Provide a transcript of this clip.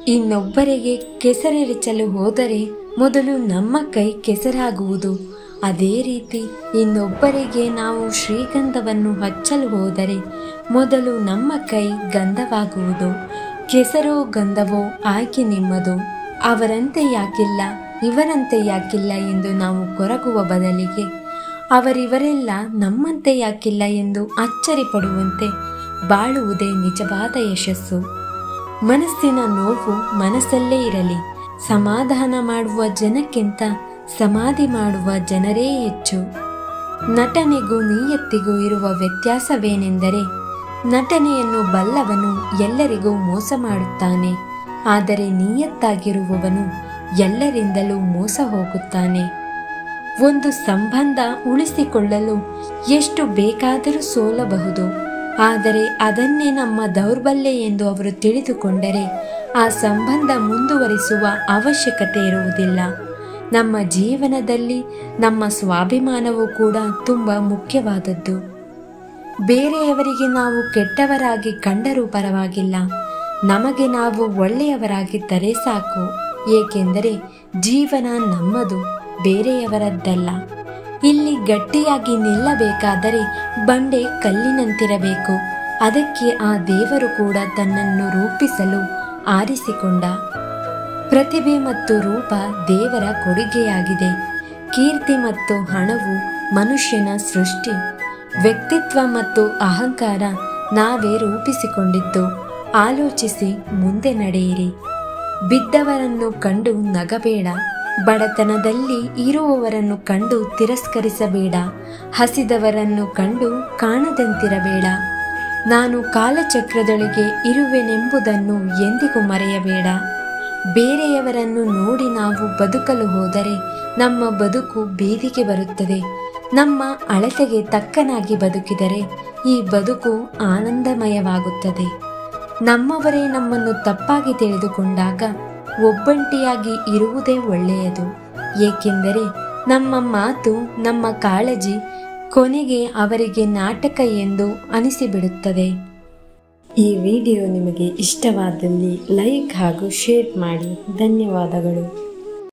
ಇನ್ನೊಬ್ಬರಿಗೆ ಕೆಸರೆರಚಲು ಹೋದರೆ ಮೊದಲು ನಮ್ಮ ಕೈ ಕೆಸರಾಗುವುದು ಅದೇ ರೀತಿ ಇನ್ನೊಬ್ಬರಿಗೆ ನಾವು ಶ್ರೀಗಂಧವನ್ನು ಹಚ್ಚಲು ಹೋದರೆ ಮೊದಲು ನಮ್ಮ ಕೈ ಗಂಧವಾಗುವುದು ಕೆಸರೋ ಗಂಧವೋ ಆಯ್ಕೆ ನಿಮ್ಮದು ಅವರಂತೆ ಯಾಕಿಲ್ಲ ಇವರಂತೆ ಯಾಕಿಲ್ಲ ಎಂದು ನಾವು ಕೊರಗುವ ಬದಲಿಗೆ ಅವರಿವರೆಲ್ಲ ನಮ್ಮಂತೆ ಯಾಕಿಲ್ಲ ಎಂದು ಅಚ್ಚರಿ ಪಡುವಂತೆ ಬಾಳುವುದೇ ನಿಜವಾದ ಯಶಸ್ಸು ಮನಸ್ಸಿನ ನೋವು ಮನಸ್ಸಲ್ಲೇ ಇರಲಿ ಸಮಾಧಾನ ಮಾಡುವ ಜನಕ್ಕಿಂತ ಸಮಾಧಿ ಮಾಡುವ ಜನರೇ ಹೆಚ್ಚು ನಟನೆಗೂ ನೀಯತ್ತಿಗೂ ಇರುವ ವ್ಯತ್ಯಾಸವೇನೆಂದರೆ ನಟನೆಯನ್ನು ಬಲ್ಲವನು ಎಲ್ಲರಿಗೂ ಮೋಸ ಮಾಡುತ್ತಾನೆ ಆದರೆ ನೀಯತ್ತಾಗಿರುವವನು ಎಲ್ಲರಿಂದಲೂ ಮೋಸ ಹೋಗುತ್ತಾನೆ ಒಂದು ಸಂಬಂಧ ಉಳಿಸಿಕೊಳ್ಳಲು ಎಷ್ಟು ಬೇಕಾದರೂ ಸೋಲಬಹುದು ಆದರೆ ಅದನ್ನೇ ನಮ್ಮ ದೌರ್ಬಲ್ಯ ಎಂದು ಅವರು ತಿಳಿದುಕೊಂಡರೆ ಆ ಸಂಬಂಧ ಮುಂದುವರಿಸುವ ಅವಶ್ಯಕತೆ ಇರುವುದಿಲ್ಲ ನಮ್ಮ ಜೀವನದಲ್ಲಿ ನಮ್ಮ ಸ್ವಾಭಿಮಾನವು ಕೂಡ ತುಂಬ ಮುಖ್ಯವಾದದ್ದು ಬೇರೆಯವರಿಗೆ ನಾವು ಕೆಟ್ಟವರಾಗಿ ಕಂಡರೂ ಪರವಾಗಿಲ್ಲ ನಮಗೆ ನಾವು ಒಳ್ಳೆಯವರಾಗಿದ್ದರೆ ಸಾಕು ಏಕೆಂದರೆ ಜೀವನ ನಮ್ಮದು ಬೇರೆಯವರದ್ದಲ್ಲ ಇಲ್ಲಿ ಗಟ್ಟಿಯಾಗಿ ನಿಲ್ಲಬೇಕಾದರೆ ಬಂಡೆ ಕಲ್ಲಿನಂತಿರಬೇಕು ಅದಕ್ಕೆ ಆ ದೇವರು ಕೂಡ ತನ್ನನ್ನು ರೂಪಿಸಲು ಆರಿಸಿಕೊಂಡ ಪ್ರತಿಭೆ ಮತ್ತು ರೂಪ ದೇವರ ಕೊಡುಗೆಯಾಗಿದೆ ಕೀರ್ತಿ ಮತ್ತು ಹಣವು ಮನುಷ್ಯನ ಸೃಷ್ಟಿ ವ್ಯಕ್ತಿತ್ವ ಮತ್ತು ಅಹಂಕಾರ ನಾವೇ ರೂಪಿಸಿಕೊಂಡಿದ್ದು ಆಲೋಚಿಸಿ ಮುಂದೆ ನಡೆಯಿರಿ ಬಿದ್ದವರನ್ನು ಕಂಡು ನಗಬೇಡ ಬಡತನದಲ್ಲಿ ಇರುವವರನ್ನು ಕಂಡು ತಿರಸ್ಕರಿಸಬೇಡ ಹಸಿದವರನ್ನು ಕಂಡು ಕಾಣದಂತಿರಬೇಡ ನಾನು ಕಾಲಚಕ್ರದೊಳಗೆ ಇರುವೆನೆಂಬುದನ್ನು ಎಂದಿಗೂ ಮರೆಯಬೇಡ ಬೇರೆಯವರನ್ನು ನೋಡಿ ನಾವು ಬದುಕಲು ಹೋದರೆ ನಮ್ಮ ಬದುಕು ಬೀದಿಗೆ ಬರುತ್ತದೆ ನಮ್ಮ ಅಳತೆಗೆ ತಕ್ಕನಾಗಿ ಬದುಕಿದರೆ ಈ ಬದುಕು ಆನಂದಮಯವಾಗುತ್ತದೆ ನಮ್ಮವರೇ ನಮ್ಮನ್ನು ತಪ್ಪಾಗಿ ತಿಳಿದುಕೊಂಡಾಗ ಒಬ್ಬಂಟಿಯಾಗಿ ಇರುವುದೇ ಒಳ್ಳೆಯದು ಏಕೆಂದರೆ ನಮ್ಮ ಮಾತು ನಮ್ಮ ಕಾಳಜಿ ಕೊನೆಗೆ ಅವರಿಗೆ ನಾಟಕ ಎಂದು ಅನಿಸಿಬಿಡುತ್ತದೆ ಈ ವಿಡಿಯೋ ನಿಮಗೆ ಇಷ್ಟವಾದಲ್ಲಿ ಲೈಕ್ ಹಾಗೂ ಶೇರ್ ಮಾಡಿ ಧನ್ಯವಾದಗಳು